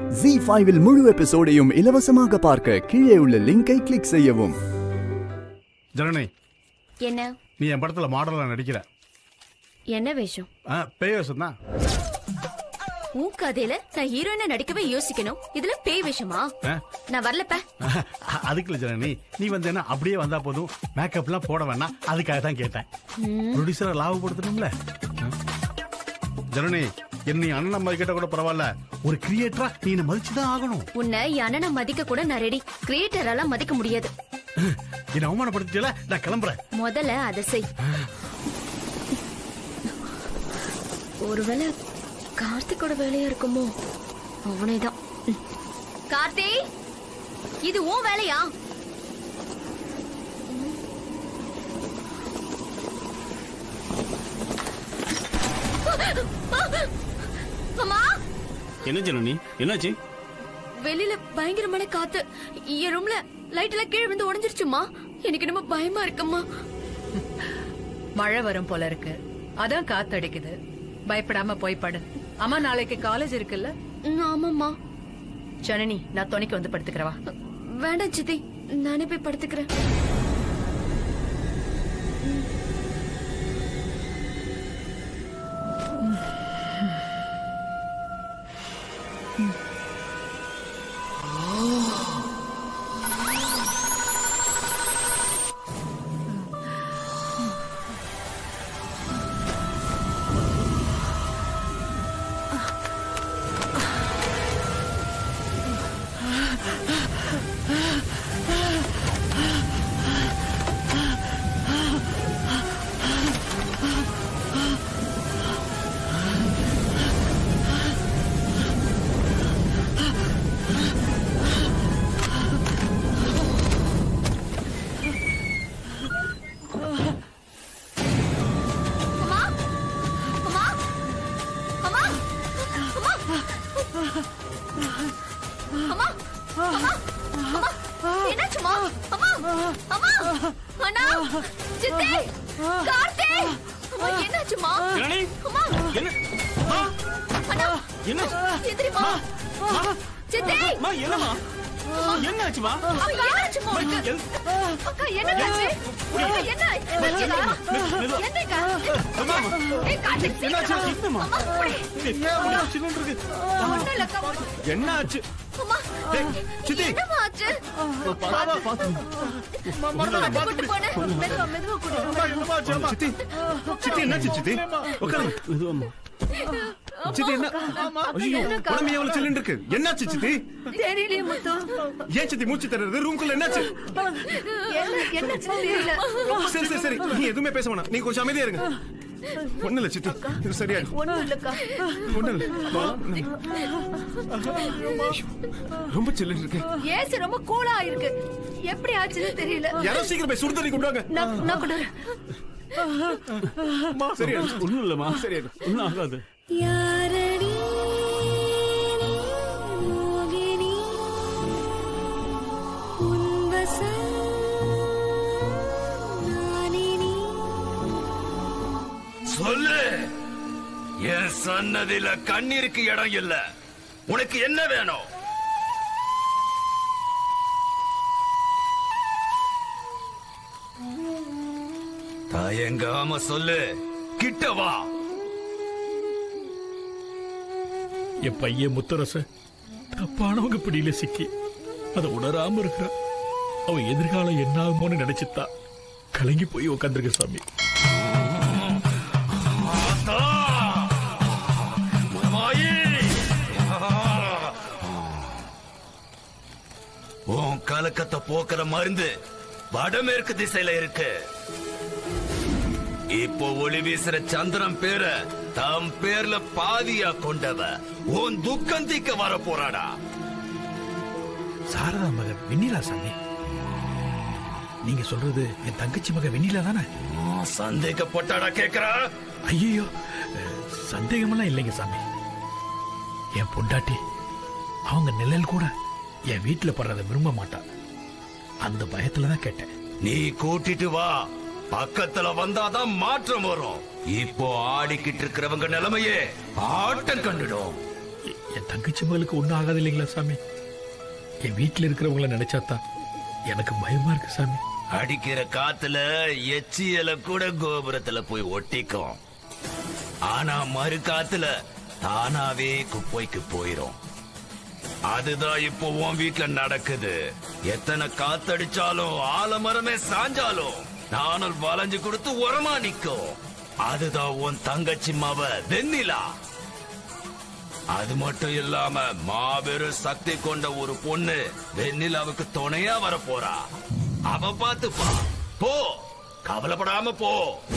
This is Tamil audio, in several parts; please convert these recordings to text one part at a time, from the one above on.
ஜி ஃபைவில் முழு எபிசோடையும் இலவசமாக பார்க்க கீழே உள்ள லிங்கை கிளிக் செய்யவும் ஜனனி என்ன நீ என் படத்துல மாடலா நடிக்கிற என்ன வேஷம் ஆ, பேய் வேஷம் தான் உன் கதையில நான் ஹீரோயினா நடிக்கவே யோசிக்கணும் இதுல பேய் வேஷமா நான் வரலப்ப அதுக்கு இல்ல ஜனனி நீ வந்து என்ன அப்படியே வந்தா போதும் மேக்கப்லாம் போட வேணாம் அதுக்காக தான் கேட்டேன் ப்ரொடியூசரை லாபப்படுத்தணும்ல ஆ? ஜனனி என்ன நீ அண்ணன் மதிக்கிட்ட கூட பரவாயில்ல ஒரு கிரியேட்டரா நீ என்ன மதிச்சுதான் ஆகணும் உன்னை என் அண்ணனை மதிக்க கூட நான் ரெடி கிரியேட்டரால மதிக்க முடியாது என்ன அவமானப்படுத்திட்டல நான் கிளம்புறேன் முதல்ல அதை செய் ஒருவேளை கார்த்திக்கோட வேலையா இருக்குமோ அவனேதான் ம். கார்த்தி இது உன் வேலையா அம்மா என்ன ஜனனி என்னாச்சு வெளியில பயங்கரமான காத்து என் ரூம்ல லைட் எல்லாம் கீழே வந்து உடைஞ்சிருச்சுமா எனக்கு என்னமோ பயமா இருக்குமா மழை வரும் போல இருக்கு அதான் காத்தடிக்குது பயப்படாம போய் படு அம்மா நாளைக்கு காலேஜ் இருக்குல்ல ம், ஆமாம்மா ஜனனி நான் துணைக்கு வந்து படுத்துக்கிறவா வேண்டாம் சித்தி நானே போய் படுத்துக்கிறேன் அம்மா அம்மா அம்மா அம்மா அம்மா அம்மா அம்மா என்னாச்சும்மா அம்மா அம்மா அண்ணா சித்தி கார்த்தி அம்மா என்னாச்சும்மா ஜனனி அம்மா என்ன அம்மா, அண்ணா என்ன எந்திரிமா சித்தி அம்மா என்னம்மா என்னாச்சுமா அக்கா, என்னாச்சும்மா உனக்கு? அக்கா என்னடாச்சு அக்கா, என்ன என்னாச்சுக்கா? என்னக்கா? ஏய், கார்த்திக், சீக்கிரம் வா. என்னம்மா அம்மா, இப்படி. சின்னன் இருக்கு ஒண்ணும் இல்லக்கா, ஒண்ணும் என்ன ஆச்சு அம்மா, சித்தி. என்னம்மா ஆச்சு? மருத்துவமனை கூட்டு போனேன். மெதுவா, மெதுவா கூட்டு. சித்தி சித்தி என்னாச்சு சித்தி உட்காருங்க மெதுவாம்மா சித்தி என்ன ஐயோ உடம்பு எவ்வளவு சில்லுன்னு இருக்கு என்னாச்சு சித்தி தெரியலையே முத்து ஏன் சித்தி மூச்சு தர்றது ரூம்குள்ள என்னாச்சு என்ன என்னாச்சுன்னு தெரியல சரி சரி சரி நீ எதுவுமே பேச வேணாம் நீங்க கொஞ்சம் அமைதியா இருங்க ஒண்ணு இல்ல சித்தி இது சரியாயிடும் ஒண்ணும் இல்லக்கா ஒண்ணு இல்ல ரொம்ப சில்லுன்னு இருக்கு ஏசி ரொம்ப கூலா இருக்கு எப்படி ஆச்சுன்னு தெரியல யாரோ சீக்கிரம் போய் சுடு தண்ணி கொண்டு வாங்க நான் நான் கூட சரியாயிடும் ஒண்ணும் இல்லம்மா சரியாயிடும் ஒண்ணும் ஆகாது யாரடி மோகினி உன்வசம் நானினி சொல்லு என் சன்னதியில கண்ணீருக்கு இடம் இல்ல உனக்கு என்ன வேணும் தயங்காம சொல்லு கிட்ட வா என் பையன் முத்தரச தப்பானவங்க பிடியில சிக்கி அதை உணராம இருக்கிறான் அவன் எதிர்காலம் என்ன ஆகுமோன்னு நினைச்சுத்தா கலங்கி போய் உட்காந்துருக்க சாமி ஆத்தா! மாயி! உன் கலக்கத்தை போக்குற மருந்து வடமேற்கு திசையில இருக்கு இப்போ ஒளி வீசுற சந்திரன் பேர தம் பேர்ல பாதியா கொண்டவ உன் துக்கம் தீக்க வர போறாடா சாரதா மகன் வெண்ணிலா சாமி நீங்க சொல்றது என் தங்கச்சி மகன் வெண்ணிலா தானே சந்தேகப்பட்டாடா கேக்குறா ஐயோ சந்தேகமெல்லாம் இல்லைங்க சாமி என் பொண்டாட்டி அவங்க நிழல் கூட என் வீட்டுல படுறத விரும்ப மாட்டா அந்த பயத்துல தான் கேட்டேன் நீ கூட்டிட்டு வா பக்கத்துல வந்தாதான் மாற்றம் வரும் இப்போ ஆடிக்கிட்டு இருக்கிறவங்க நிலைமையே ஆட்டம் கண்டுடும் என் தங்கச்சி மகளுக்கு ஒன்றும் ஆகாது இல்லைங்களா சாமி என் வீட்டில் இருக்கிறவங்கள நினைச்சாதான் எனக்கு பயமா இருக்கு சாமி அடிக்கிற காத்துல எச்சியல கூட கோபுரத்துல போய் ஒட்டிக்கும் ஆனா மறு காத்துல தானாவே குப்பைக்கு போயிரும் அதுதான் இப்போ உன் வீட்ல நடக்குது எத்தனை காத்தடிச்சாலும் ஆலமரமே சாஞ்சாலும் நானும் வளைஞ்சு கொடுத்து உரமா நிக்கும் அதுதான் உன் தங்கச்சி மாவ வெண்ணிலா அது மட்டும் இல்லாம மாபெரும் சக்தி கொண்ட ஒரு பொண்ணு வெண்ணிலாவுக்கு துணையா வர போறா அவ பாத்துப்பா போ கவலைப்படாம போ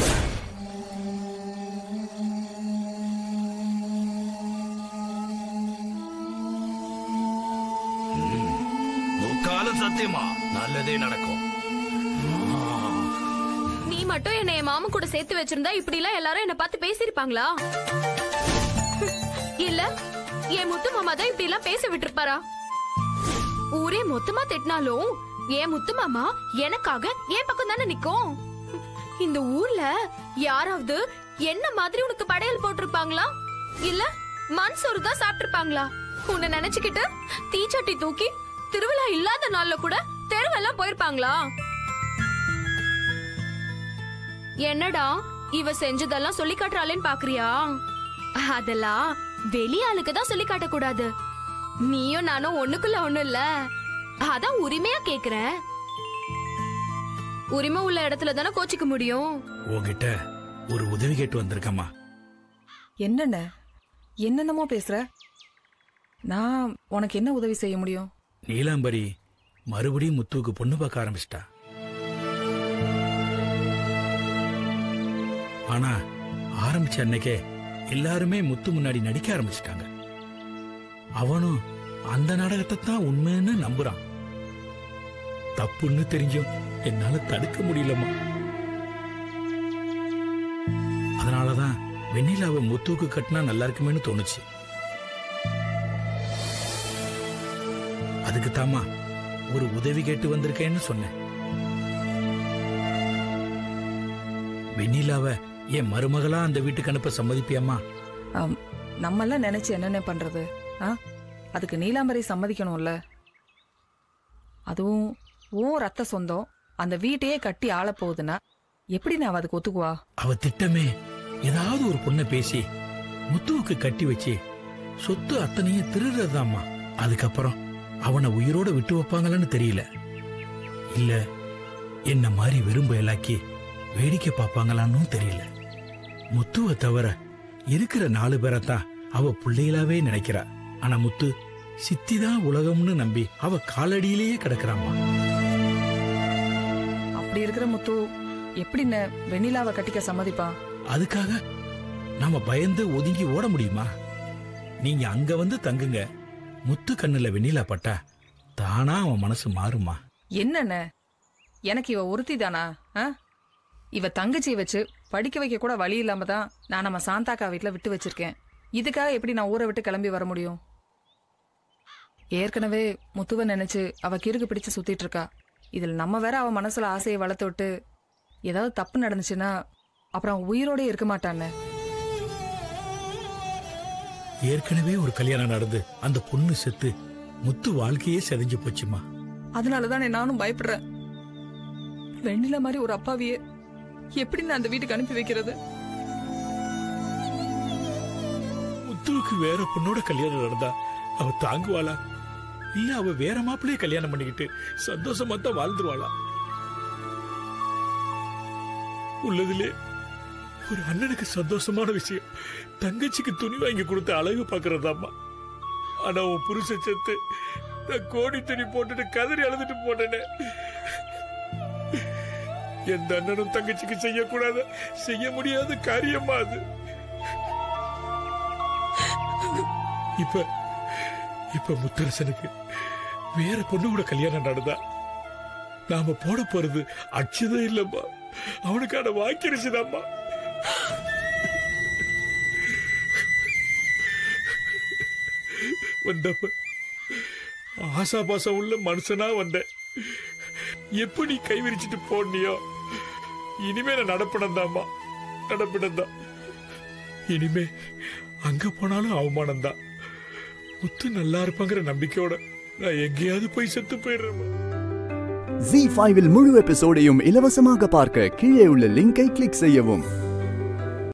ம், முக்காலும் சத்தியமா நல்லதே நடக்கும் நீ மட்டும் என்னை என் மாமன் கூட சேர்த்து வச்சிருந்தா இப்படி எல்லாம் எல்லாரும் என்ன பார்த்து பேசிருப்பாங்களா இல்ல என் முத்து மாமா தான் இப்படி எல்லாம் பேச விட்டுருப்பாரா ஊரே மொத்தமா திட்டினாலும் என் முத்து மாமா எனக்காக என் பக்கம் தானே நிக்கும் இந்த ஊர்ல யாராவது என்ன மாதிரி உனக்கு படையல் போட்டிருப்பாங்களா இல்ல மண் சோறு தான் சாப்பிட்டிருப்பாங்களா உன்னை நினைச்சுக்கிட்டு தீச்சட்டி தூக்கி திருவிழா இல்லாத நாள்ல கூட தெருவெல்லாம் போயிருப்பாங்களா என்னடா இவ செஞ்சதெல்லாம் சொல்லி காட்டுறாளேன்னு பாக்குறியா அதெல்லாம் வெளியாளுக்கு தான் சொல்லி காட்ட கூடாது நீயும் நானும் ஒண்ணுக்குள்ள ஒண்ணு இல்ல அதான் உரிமையா கேக்குறேன் உரிமை உள்ள இடத்துல தானே கோச்சிக்க முடியும் உங்ககிட்ட ஒரு உதவி கேட்டு வந்திருக்கம்மா என்னென்ன என்னென்னமோ பேசுற நான் உனக்கு என்ன உதவி செய்ய முடியும் நீலாம்பரி மறுபடியும் முத்துவுக்கு பொண்ணு பார்க்க ஆரம்பிச்சிட்டா ஆனா ஆரம்பிச்ச அன்னைக்கே எல்லாருமே முத்து முன்னாடி நடிக்க ஆரம்பிச்சிட்டாங்க அவனும் அந்த நாடகத்தை தான் உண்மைன்னு நம்புறான் தப்புன்னு தெரிஞ்சும் என்னால தடுக்க முடியலம்மா அதனாலதான் வெண்ணிலாவை முத்துவுக்கு கட்டினா நல்லா இருக்குமேன்னு தோணுச்சு அதுக்கு தாமா ஒரு உதவி கேட்டு வந்திருக்கேன்னு சொன்னேன் வெண்ணிலாவ என் மருமகளா அந்த வீட்டுக்கு அனுப்ப சம்மதிப்பியாமா ஆம், நம்மெல்லாம் நினைச்சு என்னென்ன பண்றது ஆ அதுக்கு நீலாம்பரி சம்மதிக்கணும்ல அதுவும் ஓ ரத்த சொந்தம் அந்த வீட்டையே கட்டி ஆள போகுதுன்னா எப்படி நான் அதுக்கு ஒத்துக்குவா அவ திட்டமே ஏதாவது ஒரு பொண்ணை பேசி முத்துவுக்கு கட்டி வச்சு சொத்து அத்தனையும் திருடுறதாம்மா அதுக்கப்புறம் அவனை உயிரோட விட்டு வைப்பாங்களான்னு தெரியல இல்ல என்ன மாதிரி வெறும் பயலாக்கி வேடிக்கை பார்ப்பாங்களான்னு தெரியல முத்துவை தவிர இருக்கிற நாலு பேரைத்தான் அவ பிள்ளைகளாவே நினைக்கிறா ஆனா முத்து சித்தி தான் உலகம்னு நம்பி அவ காலடியிலேயே கிடக்குறாம்மா அப்படி இருக்கிற முத்து எப்படி ந- வெண்ணிலாவை கட்டிக்க சம்மதிப்பான் அதுக்காக நாம பயந்து ஒதுங்கி ஓட முடியுமா நீங்க அங்க வந்து தங்குங்க முத்து கண்ணுல வெண்ணிலா பட்டா தானா அவன் மனசு மாறுமா என்னென்ன எனக்கு இவ ஒருத்தி தானா ஆ? இவ தங்கச்சியை வச்சு படிக்க வைக்க கூட வழி இல்லாம தான் நான் நம்ம சாந்தாக்கா வீட்ல விட்டு வச்சிருக்கேன் இதுக்காக எப்படி நான் ஊரை விட்டு கிளம்பி வர முடியும் ஏற்கனவே முத்துவ நினைச்சு அவ கிறுக்கு பிடிச்சு சுத்திட்டு இருக்கா இதுல நம்ம வேற அவ மனசுல ஆசையை வளர்த்து விட்டு ஏதாவது தப்பு நடந்துச்சுன்னா அப்புறம் அவன் உயிரோடே இருக்க மாட்டானே ஏற்கனவே ஒரு கல்யாணம் நடந்து அந்த பொண்ணு செத்து முத்து வாழ்க்கையே செதஞ்சு போச்சுமா அதனாலதான் நானும் பயப்படுறேன் வெண்ணில மாதிரி ஒரு அப்பாவியே எப்படி நான் அந்த வீட்டுக்கு அனுப்பி வைக்கிறது முத்துவுக்கு வேற பொண்ணோட கல்யாணம் நடந்தா அவ தாங்குவாளா இல்ல அவ வேற மாப்பிள்ளைய கல்யாணம் பண்ணிக்கிட்டு சந்தோஷமா தான் வாழ்ந்துருவாளா உள்ளதிலே ஒரு அண்ணனுக்கு சந்தோஷமான விஷயம் தங்கச்சிக்கு துணி வாங்கி கொடுத்து அழகு பாக்குறதாம்மா ஆனா உன் புருஷன் செத்து நான் கோடி துணி போட்டுட்டு கதறி அழுதுட்டு போனேனே எந்த அண்ணனும் தங்கச்சிக்கு செய்யக்கூடாத செய்ய முடியாத காரியமா அது இப்ப இப்ப முத்தரசனுக்கு வேற பொண்ணு கூட கல்யாணம் நடந்தா நாம போட போறது அச்சுதம் இல்லம்மா அவனுக்கான வாக்கிருச்சுதாம்மா வந்தப்ப ஆசா பாசம் உள்ள மனுஷனா வந்தேன் எப்படி கை விரிச்சிட்டு போனியோ இனிமே நான் நடப்பணம் தாம்மா நடப்பணம் தான் இனிமே அங்க போனாலும் அவமானம் தான் முத்து நல்லா இருப்பாங்கிற நம்பிக்கையோட நான் எங்கேயாவது போய் செத்து போயிடுறேன் ஜி ஃபைவில் முழு எபிசோடையும் இலவசமாக பார்க்க கீழே உள்ள லிங்கை கிளிக் செய்யவும்